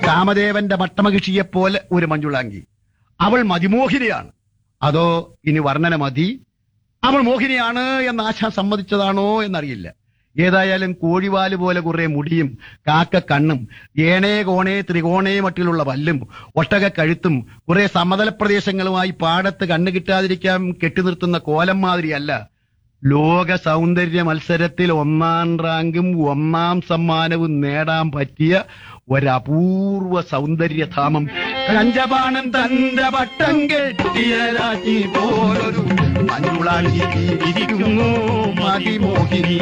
കാമദേവന്റെ മട്ടമകിഷിയെപ്പോലെ ഒരു മഞ്ജുളാങ്കി അവൾ മതിമോഹിനിയാണ് അതോ ഇനി വർണ്ണന മതി അവൾ മോഹിനിയാണ് എന്ന് ആശാൻ സമ്മതിച്ചതാണോ എന്നറിയില്ല ഏതായാലും കോഴിവാല് പോലെ കുറെ മുടിയും കാക്ക കണ്ണും ഏണേ കോണേ ത്രികോണേ മട്ടിലുള്ള പല്ലും ഒട്ടക കഴുത്തും കുറെ സമതല പ്രദേശങ്ങളുമായി പാടത്ത് കണ്ണു കിട്ടാതിരിക്കാൻ കെട്ടിനിർത്തുന്ന കോലം മാതിരിയല്ല ലോക സൗന്ദര്യ മത്സരത്തിൽ ഒന്നാം റാങ്കും ഒന്നാം സമ്മാനവും നേടാൻ പറ്റിയ ഒരപൂർവ സൗന്ദര്യധാമം കഞ്ചപാണം തന്റെ പട്ടം കെട്ടിയ രാജ്ഞി പോലൊരു മഞ്ജുളാങ്കി ഇരിക്കുന്നു മതിമോഹിനി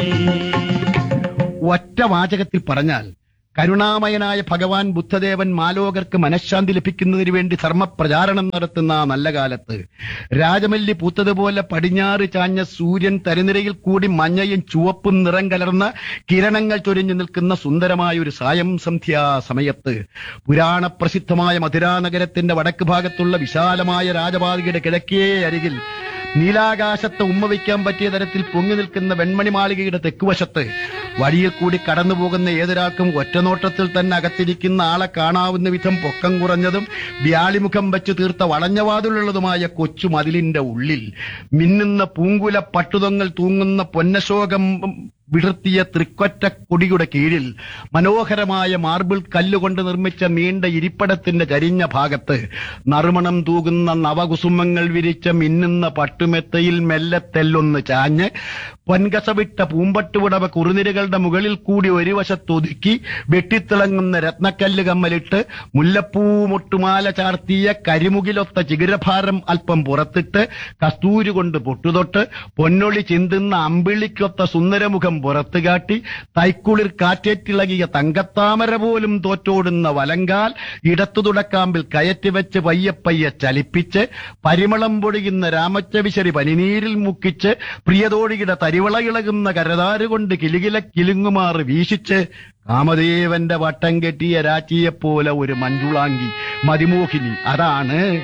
ഒറ്റ വാചകത്തിൽ പറഞ്ഞാൽ കരുണാമയനായ ഭഗവാൻ ബുദ്ധദേവൻ മാലോകർക്ക് മനഃശാന്തി ലഭിക്കുന്നതിന് വേണ്ടി ധർമ്മപ്രചാരണം നടത്തുന്ന ആ നല്ല കാലത്ത് രാജമല്ലി പൂത്തതുപോലെ പടിഞ്ഞാറ് ചാഞ്ഞ സൂര്യൻ തരുനിരയിൽ കൂടി മഞ്ഞയും ചുവപ്പും നിറം കലർന്ന കിരണങ്ങൾ ചൊരിഞ്ഞു നിൽക്കുന്ന സുന്ദരമായ ഒരു സായം സന്ധ്യാ സമയത്ത് പുരാണ പ്രസിദ്ധമായ മധുരാ നഗരത്തിന്റെ വടക്ക് ഭാഗത്തുള്ള വിശാലമായ രാജപാതയുടെ കിഴക്കേ അരികിൽ നീലാകാശത്ത് ഉമ്മ വയ്ക്കാൻ പറ്റിയ തരത്തിൽ പൊങ്ങി നിൽക്കുന്ന വെൺമണി മാളികയുടെ തെക്കുവശത്ത് വഴിയിൽ കൂടി കടന്നു പോകുന്ന ഏതൊരാൾക്കും ഒറ്റനോട്ടത്തിൽ തന്നെ അകത്തിരിക്കുന്ന ആളെ കാണാവുന്ന വിധം പൊക്കം കുറഞ്ഞതും വ്യാളിമുഖം വെച്ച് തീർത്ത വളഞ്ഞവാതിലുള്ളതുമായ കൊച്ചു മതിലിന്റെ ഉള്ളിൽ മിന്നുന്ന പൂങ്കുല പട്ടുതൊങ്ങൽ തൂങ്ങുന്ന പൊന്നശോകം വിടർത്തിയ തൃക്കൊറ്റ കൊടിയുടെ കീഴിൽ മനോഹരമായ മാർബിൾ കല്ലുകൊണ്ട് നിർമ്മിച്ച നീണ്ട ഇരിപ്പടത്തിന്റെ ചരിഞ്ഞ ഭാഗത്ത് നറുമണം തൂകുന്ന നവകുസുമങ്ങൾ വിരിച്ച മിന്നുന്ന പട്ടുമെത്തയിൽ മെല്ലെ തെല്ലൊന്ന് ചാഞ്ഞ് പൊൻകസവിട്ട പൂമ്പട്ടുവിടവ കുറുനിരകളുടെ മുകളിൽ കൂടി ഒരു വശത്തൊതുക്കി വെട്ടിത്തിളങ്ങുന്ന രത്നക്കല്ല് കമ്മലിട്ട് മുല്ലപ്പൂ മുട്ടുമാല ചാർത്തിയ കരിമുകിലൊത്ത ചിഗിരഭാരം അല്പം പുറത്തിട്ട് കസ്തൂരി കൊണ്ട് പൊട്ടുതൊട്ട് പൊന്നൊളി ചിന്തുന്ന അമ്പിളിക്കൊത്ത സുന്ദരമുഖം പുറത്തു കാട്ടി തൈക്കുളിർ കാറ്റേറ്റിളകിയ തങ്കത്താമര പോലും തോറ്റോടുന്ന വലങ്കാൽ ഇടത്തു തുടക്കാമ്പിൽ കയറ്റി വെച്ച് പയ്യെ പയ്യെ ചലിപ്പിച്ച് പരിമളം പൊഴിയുന്ന രാമച്ചവിശരി പനിനീരിൽ മുക്കിച്ച് പ്രിയതോഴിയുടെ തരിവള ഇളകുന്ന കരതാരുകൊണ്ട് കിലുകില കിലുങ്ങുമാറ് വീശിച്ച് കാമദേവന്റെ വട്ടം കെട്ടിയ രാച്ചിയെപ്പോലെ ഒരു മഞ്ജുളാങ്കി മതിമോഹിനി അതാണ്